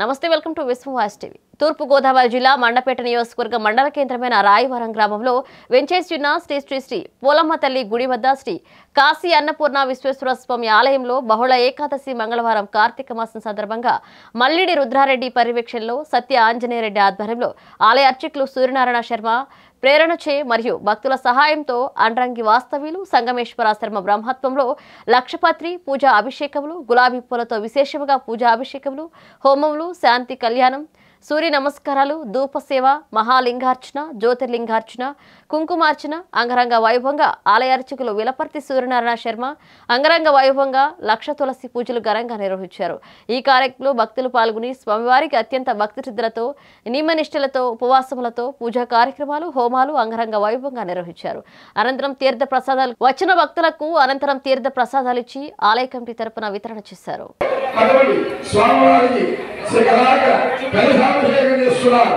నమస్తే welcome to Vishwa voice TV తూర్పు గోదావరి జిల్లా మండపేట నియోజకవర్గ మండల కేంద్రమైన రాయవరం గ్రామంలో వెంచేస్తున్న శ్రీ శ్రీ శ్రీ పోలమ్మ తల్లి గుడి వద్ద శ్రీ కాశీ అన్నపూర్ణ విశ్వేశ్వర స్వామి ఆలయంలో బహుళ ఏకాదశి మంగళవారం కార్తీక మాసం సందర్భంగా మల్లిడి రుద్రారెడ్డి పర్యవేక్షణలో సత్య ఆంజనేయరెడ్డి ఆధ్వర్యంలో ఆలయ అర్చకులు సూర్యనారాయణ శర్మ ప్రేరణ చే మరియు భక్తుల సహాయంతో అండ్రంగి వాస్తవ్యులు సంగమేశ్వరాశ్రమ బ్రహ్మత్వంలో లక్షపత్రి పూజా అభిషేకములు గులాబీ పూలతో విశేషముగా పూజా అభిషేకములు హోమములు శాంతి కళ్యాణం సూర్య నమస్కారాలు ధూప సేవ మహాలింగార్చన జ్యోతిర్లింగార్చన కుంకుమార్చన అంగరంగ వైభవంగా ఆలయ అర్చకులు విలపర్తి సూర్యనారాయణ శర్మ అంగరంగ వైభవంగా లక్ష తులసి పూజలు ఘనంగా నిర్వహించారు ఈ కార్యక్రమంలో భక్తులు పాల్గొని స్వామివారికి అత్యంత భక్తి శ్రద్ధలతో నియమనిష్టలతో ఉపవాసములతో పూజా కార్యక్రమాలు హోమాలు అంగరంగ వైభవంగా నిర్వహించారు అనంతరం తీర్థ ప్రసాదాలు వచ్చిన భక్తులకు అనంతరం తీర్థ ప్రసాదాలు ఇచ్చి ఆలయ కమిటీ తరపున వితరణ చేశారు అటువంటి స్వామివారికి శిఖరాక కలశాభిషేకం చేస్తున్నారు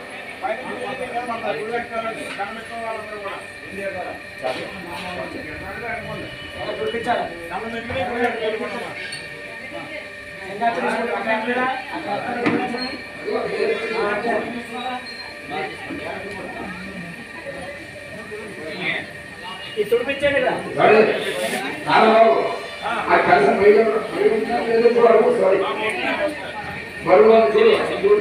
సరే నాన్నబాబు ఆ కలశం బయట బయట ఉందా లేదో చూడాలి ఒకసారి మరుగు చూడు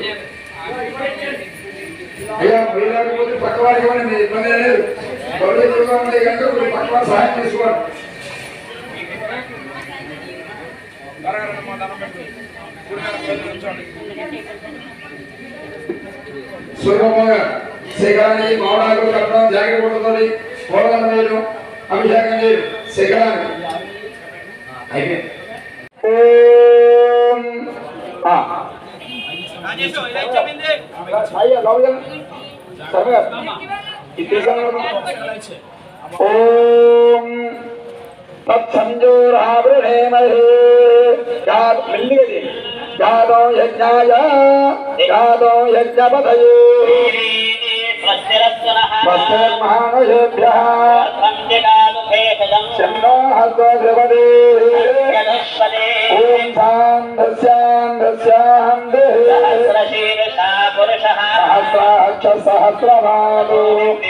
అయ్యా మీరు లేకపోతే పక్క వారికి ఇవ్వండి మీ ఇబ్బంది ఏం లేదు బరువు ఎక్కువగా ఉన్నాయి కనుక మీరు పక్క వారు సహాయం చేసుకోండి సులభంగా శిఖరానికి మామిడాకు కట్టడం జాకెట్ కొట్టుకొని పూలదండ వేయడం అభిషేకం చేయడం శిఖరానికి అయిపోయింది ఓం ఆ. అయ్యా లోపలికి సరే ఇది తీసుకుని ఓం తత్సంజోరావృణేమహే గాత్ మెల్లిగా చేయి గాతో యజ్ఞాయ గాతో యజ్ఞపతయే స్వస్తిర్మహానుషేభ్యः చంద్రో హస్వద్రవదే ఓం సాంధస్యాంధస్యాంధే సహస్రాక్ష సహస్రమాను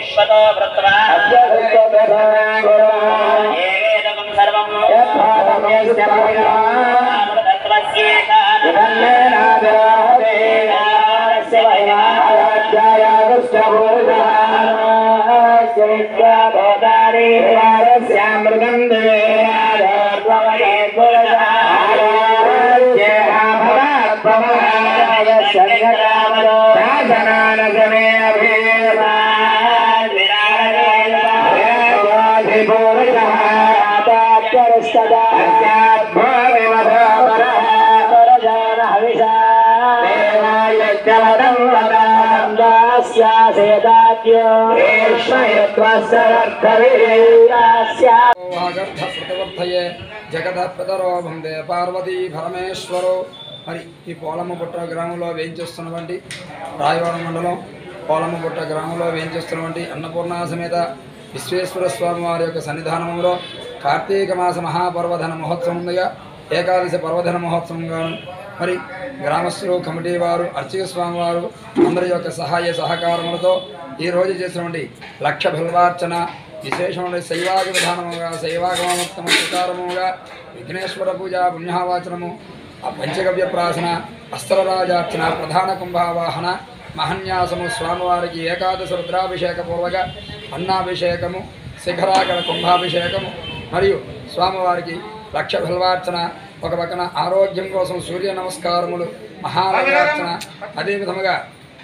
వాగర్థప్రతవర్తయే జగదప్రతరో వందే పార్వతీ పరమేశ్వరో మరి ఈ పోలమ్మపుట్ట గ్రామంలో వేయించేస్తున్నటువంటి రాయవరం మండలం పోలమ్మపుట్ట గ్రామంలో వేయించేస్తున్నటువంటి అన్నపూర్ణ సమేత విశ్వేశ్వర స్వామి వారి యొక్క సన్నిధానంలో కార్తీక మాస మహాపర్వధన మహోత్సవంగా ఏకాదశి పర్వధన మహోత్సవంగాను మరి గ్రామస్తులు కమిటీ వారు అర్చక స్వామి వారు అందరి యొక్క సహాయ సహకారములతో ఈ రోజు చేసినటువంటి లక్ష బిల్వార్చన విశేషమైన శైవాగ విధానముగా శైవాగమోత్తమ ప్రకారముగా విఘ్నేశ్వర పూజ పుణ్యవాచనము ఆ పంచగవ్య ప్రాసన అస్త్రరాజార్చన ప్రధాన కుంభావాహన మహన్యాసము స్వామివారికి ఏకాదశ రుద్రాభిషేక పూర్వక అన్నాభిషేకము శిఖరాగర కుంభాభిషేకము మరియు స్వామివారికి లక్ష బిల్వార్చన ఒక పక్కన ఆరోగ్యం కోసం సూర్య నమస్కారములు మహారాజార్చన అదే విధముగా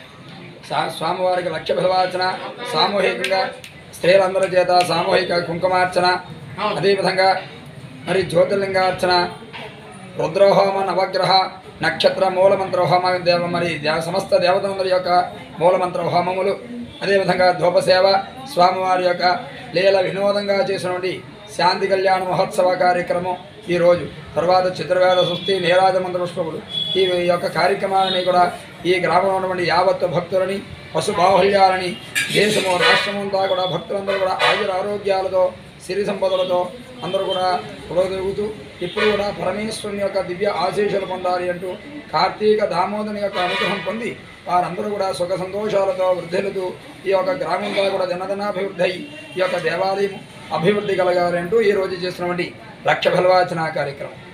సా- స్వామివారికి లక్ష బిల్వార్చన సామూహికంగా స్త్రీలందరి చేత సామూహిక కుంకుమార్చన అదేవిధంగా మరి జ్యోతిర్లింగార్చన రుద్రహోమ నవగ్రహ నక్షత్ర మూలమంత్ర హోమ దేవ మరి దేవ సమస్త దేవతలందరి యొక్క మూలమంత్ర హోమములు అదేవిధంగా ధూపసేవ స్వామివారి యొక్క లీల వినోదంగా చేసినటువంటి శాంతి కళ్యాణ మహోత్సవ కార్యక్రమం ఈరోజు తర్వాత చిత్రవేద సృష్టి నీరాజ మంత్ర పుష్పములు ఈ యొక్క కార్యక్రమాలని కూడా ఈ గ్రామంలో ఉన్నటువంటి యావత్ భక్తులని పశు బాహుల్యాలని దేశము రాష్ట్రమంతా కూడా భక్తులందరూ కూడా ఆయుర ఆరోగ్యాలతో సిరి సంపదలతో అందరూ కూడా పురోగతులుగుతూ ఇప్పుడు కూడా పరమేశ్వరుని యొక్క దివ్య ఆశీస్సులు పొందాలి అంటూ కార్తీక దామోదరుని యొక్క అనుగ్రహం పొంది వారందరూ కూడా సుఖ సంతోషాలతో వృద్ధులతో ఈ యొక్క గ్రామంలో కూడా దినదినాభివృద్ధి అయి ఈ యొక్క దేవాలయం అభివృద్ధి కలగాలి అంటూ ఈ రోజు చేస్తున్నటువంటి లక్ష ఫలవాచన కార్యక్రమం